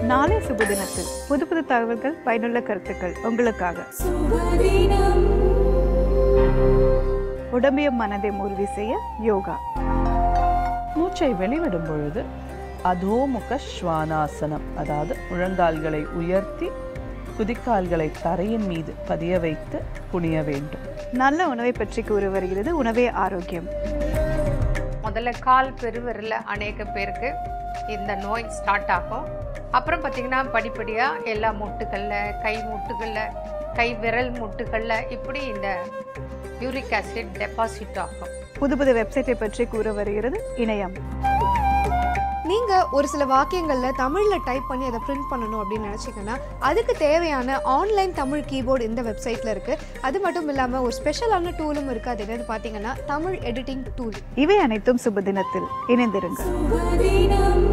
நாளை சுப தினத்தில் புது புது தகவல்கள் பயனுள்ள கருத்துக்கள் உங்களுக்காக உடம்பையும் மனதையும் உறுதி செய்ய யோகா மூச்சை வெளிவிடும் பொழுது அதோமுக ஸ்வானாசனம் அதாவது முழங்கால்களை உயர்த்தி குதிக்கால்களை தரையின் மீது பதிய வைத்து குனிய வேண்டும் நல்ல உணவை பற்றி கூற வருகிறது உணவே ஆரோக்கியம் முதல்ல கால் பெருவிரல அநேக பேருக்கு இந்த நோய் ஸ்டார்ட் ஆகும் அப்புறம் பார்த்தீங்கன்னா படிப்படியாக எல்லா முட்டுகளில் கை முட்டுகளில் கை விரல் முட்டுகளில் இப்படி இந்த யூரிக் ஆசிட் டெபாசிட் ஆகும் புது புது வெப்சைட்டை பற்றி கூற வருகிறது இணையம் நீங்க ஒரு சில வாக்கியங்கள்ல தமிழ்ல டைப் பண்ணி அதை பிரிண்ட் பண்ணணும் அப்படின்னு நினைச்சீங்கன்னா அதுக்கு தேவையான ஆன்லைன் தமிழ் கீபோர்டு இந்த வெப்சைட்ல இருக்கு அது மட்டும் இல்லாம ஒரு ஸ்பெஷலான டூலும் இருக்கு அது என்னன்னு பாத்தீங்கன்னா தமிழ் எடிட்டிங் டூல் இவை அனைத்தும் சுப தினத்தில் இணைந்திருங்கள் சுபதினம்